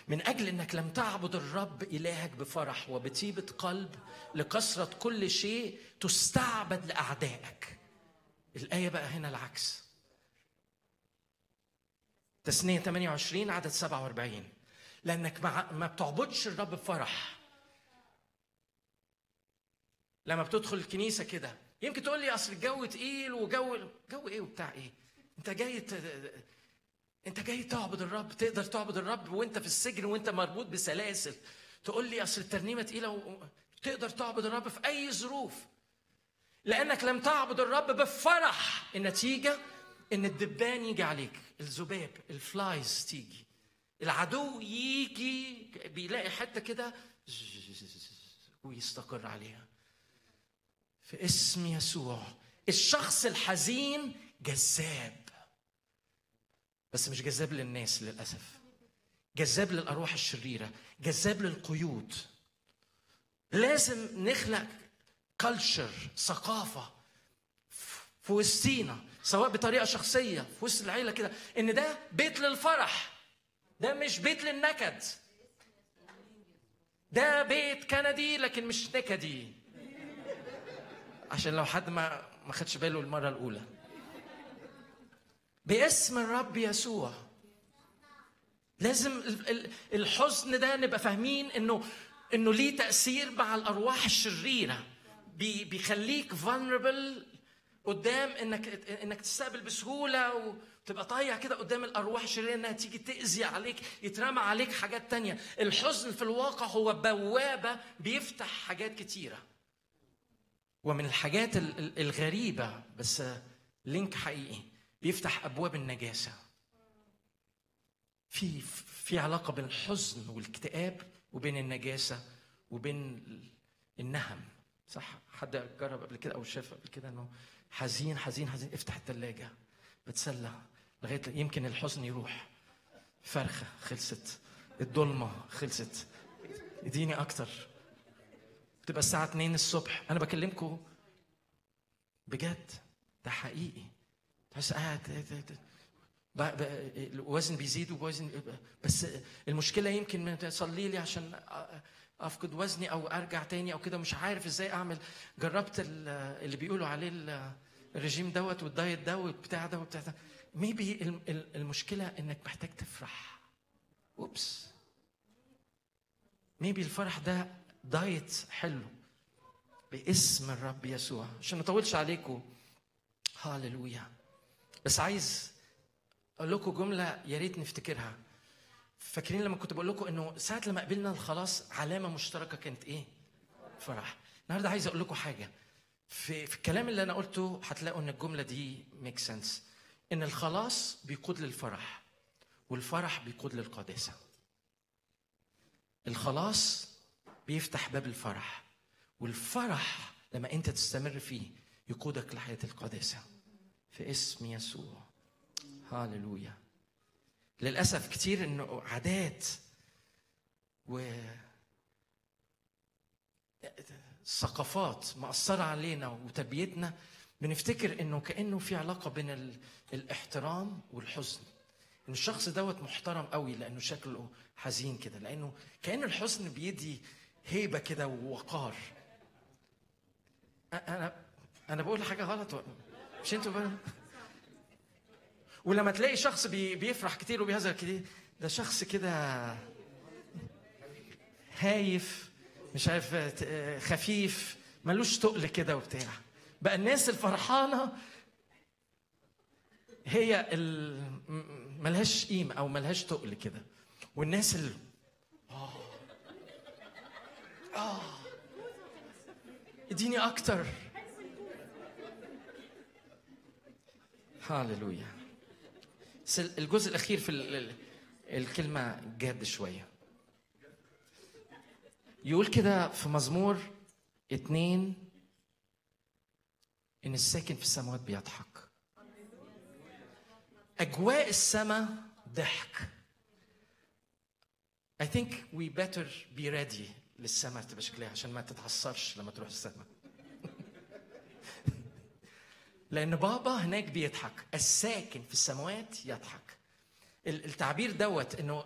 من أجل أنك لم تعبد الرب إلهك بفرح وبطيبة قلب لكثرة كل شيء تستعبد لأعدائك الآية بقى هنا العكس تسنية 28 عدد 47 لأنك ما بتعبدش الرب بفرح لما بتدخل الكنيسة كده يمكن تقول لي أصل الجو تقيل وجو جو إيه وبتاع إيه أنت جاي انت جاي تعبد الرب تقدر تعبد الرب وانت في السجن وانت مربوط بسلاسل تقول لي اصل الترنيمه تقيله و... تقدر تعبد الرب في اي ظروف لانك لم تعبد الرب بفرح النتيجه ان الدبان يجي عليك الذباب الفلايز تيجي العدو يجي بيلاقي حته كده ويستقر عليها في اسم يسوع الشخص الحزين جذاب بس مش جذاب للناس للأسف جذاب للأرواح الشريرة جذاب للقيود لازم نخلق كلتشر ثقافة في وسطينا سواء بطريقة شخصية في وسط العيلة كده إن ده بيت للفرح ده مش بيت للنكد ده بيت كندي لكن مش نكدي عشان لو حد ما ما خدش باله المرة الأولى باسم الرب يسوع لازم الحزن ده نبقى فاهمين انه انه ليه تاثير مع الارواح الشريره بيخليك vulnerable قدام انك انك تستقبل بسهوله وتبقى طايع كده قدام الارواح الشريره انها تيجي تاذي عليك يترمى عليك حاجات تانية الحزن في الواقع هو بوابه بيفتح حاجات كتيره ومن الحاجات الغريبه بس لينك حقيقي بيفتح ابواب النجاسه في في علاقه بين الحزن والاكتئاب وبين النجاسه وبين النهم صح حد جرب قبل كده او شاف قبل كده انه حزين حزين حزين افتح الثلاجه بتسلى لغايه يمكن الحزن يروح فرخه خلصت الضلمه خلصت اديني اكتر تبقى الساعه 2 الصبح انا بكلمكم بجد ده حقيقي تحس قاعد الوزن بيزيد ووزن بس المشكله يمكن تصلي لي عشان افقد وزني او ارجع تاني او كده مش عارف ازاي اعمل جربت اللي بيقولوا عليه الرجيم دوت والدايت ده والبتاع ده وبتاع ده ميبي المشكله انك محتاج تفرح اوبس ميبي الفرح ده دايت حلو باسم الرب يسوع عشان ما اطولش عليكم هاللويا بس عايز اقول لكم جمله يا ريت نفتكرها فاكرين لما كنت بقول لكم انه ساعه لما قبلنا الخلاص علامه مشتركه كانت ايه فرح النهارده عايز اقول لكم حاجه في, في الكلام اللي انا قلته هتلاقوا ان الجمله دي ميك سنس ان الخلاص بيقود للفرح والفرح بيقود للقداسه الخلاص بيفتح باب الفرح والفرح لما انت تستمر فيه يقودك لحياه القداسه في اسم يسوع هاللويا للأسف كتير إنه عادات و ثقافات مأثرة علينا وتربيتنا بنفتكر إنه كأنه في علاقة بين ال... الاحترام والحزن إن الشخص دوت محترم قوي لأنه شكله حزين كده لأنه كأن الحزن بيدي هيبة كده ووقار أنا أنا بقول حاجة غلط مش انتوا بقى ولما تلاقي شخص بي بيفرح كتير وبيهزر كتير ده شخص كده هايف مش عارف خفيف ملوش تقل كده وبتاع بقى الناس الفرحانه هي ملهاش قيمه او ملهاش تقل كده والناس اللي اه اه اديني اكتر هاللويا الجزء الاخير في الكلمه جاد شويه يقول كده في مزمور اتنين ان الساكن في السماوات بيضحك اجواء السماء ضحك I think we better be ready للسماء تبقى شكلها عشان ما تتعصرش لما تروح السماء لأن بابا هناك بيضحك الساكن في السماوات يضحك التعبير دوت انه